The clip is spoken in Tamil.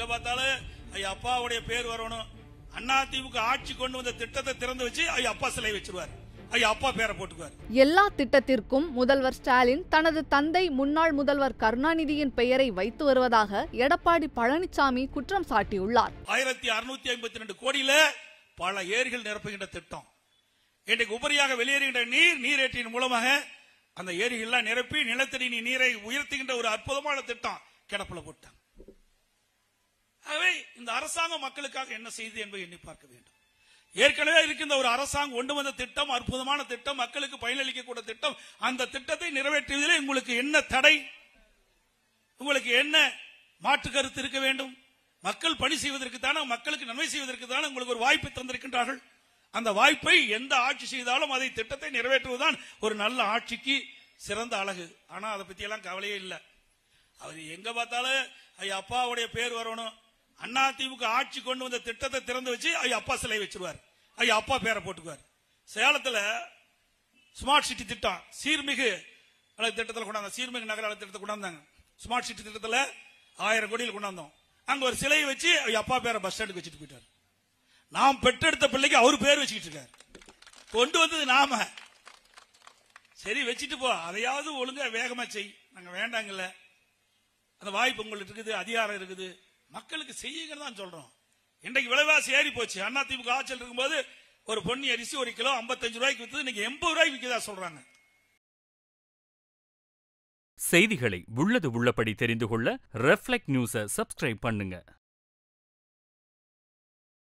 எங்க பார்த்தாலும் ஐயா அப்பாவுடைய பேர் வரணும் அண்ணா திமுக ஆட்சி கொண்டு வந்த திட்டத்தை திறந்து வச்சு ஐயா அப்பா சிலை வச்சிருவார் ஐயா அப்பா பேரை போட்டுக்குவார் எல்லா திட்டத்திற்கும் முதல்வர் ஸ்டாலின் தனது தந்தை முன்னாள் முதல்வர் கருணாநிதியின் பெயரை வைத்து வருவதாக எடப்பாடி பழனிசாமி குற்றம் சாட்டியுள்ளார் ஆயிரத்தி அறுநூத்தி ஐம்பத்தி ரெண்டு கோடியில பல ஏரிகள் நிரப்புகின்ற திட்டம் இன்றைக்கு உபரியாக வெளியேறுகின்ற நீர் நீரேற்றின் மூலமாக அந்த ஏரிகள்லாம் நிரப்பி நிலத்தடி நீரை உயர்த்துகின்ற ஒரு அற்புதமான திட்டம் கிடப்புல போட்டாங்க ஆகவே இந்த அரசாங்கம் மக்களுக்காக என்ன செய்து என்பதை எண்ணி பார்க்க வேண்டும் ஏற்கனவே இருக்கின்ற ஒரு அரசாங்கம் கொண்டு வந்த திட்டம் அற்புதமான திட்டம் மக்களுக்கு பயனளிக்கக்கூடிய திட்டம் அந்த திட்டத்தை நிறைவேற்றுவதிலே உங்களுக்கு என்ன தடை உங்களுக்கு என்ன மாற்று கருத்து இருக்க வேண்டும் மக்கள் பணி செய்வதற்கு தானே மக்களுக்கு நன்மை செய்வதற்கு தானே உங்களுக்கு ஒரு வாய்ப்பை தந்திருக்கின்றார்கள் அந்த வாய்ப்பை எந்த ஆட்சி செய்தாலும் அதை திட்டத்தை நிறைவேற்றுவதுதான் ஒரு நல்ல ஆட்சிக்கு சிறந்த அழகு ஆனா அதை பத்தி எல்லாம் கவலையே இல்லை அவர் எங்க பார்த்தாலும் ஐயா அப்பாவுடைய பேர் வரணும் அண்ணா திமுக ஆட்சி கொண்டு வந்த திட்டத்தை திறந்து வச்சு ஐயா அப்பா சிலை வச்சிருவார் ஐயா அப்பா பேரை போட்டுக்குவார் சேலத்துல ஸ்மார்ட் சிட்டி திட்டம் சீர்மிகு அழகு திட்டத்தில் கொண்டாந்த சீர்மிகு நகர அழகு திட்டத்தை கொண்டாந்தாங்க ஸ்மார்ட் சிட்டி திட்டத்தில் ஆயிரம் கோடியில் கொண்டாந்தோம் அங்க ஒரு சிலையை வச்சு ஐயா அப்பா பேரை பஸ் ஸ்டாண்டுக்கு வச்சுட்டு போயிட்டார் நாம் பெற்றெடுத்த பிள்ளைக்கு அவர் பேர் வச்சுக்கிட்டு இருக்காரு கொண்டு வந்தது நாம சரி வச்சுட்டு போ அதையாவது ஒழுங்கா வேகமா செய் நாங்க வேண்டாங்கல்ல அந்த வாய்ப்பு உங்களுக்கு இருக்குது அதிகாரம் இருக்குது மக்களுக்கு செய்யுங்கன்னு தான் சொல்றோம் இன்றைக்கு விலைவாசி ஏறி போச்சு அண்ணா திமுக ஆட்சியில் இருக்கும்போது ஒரு பொன்னி அரிசி ஒரு கிலோ 55 ரூபாய்க்கு வித்தது இன்னைக்கு எண்பது ரூபாய்க்கு விற்கதா சொல்றாங்க செய்திகளை உள்ளது உள்ளபடி தெரிந்து கொள்ள ரெஃப்ளெக்ட் நியூஸை சப்ஸ்கிரைப் பண்ணுங்க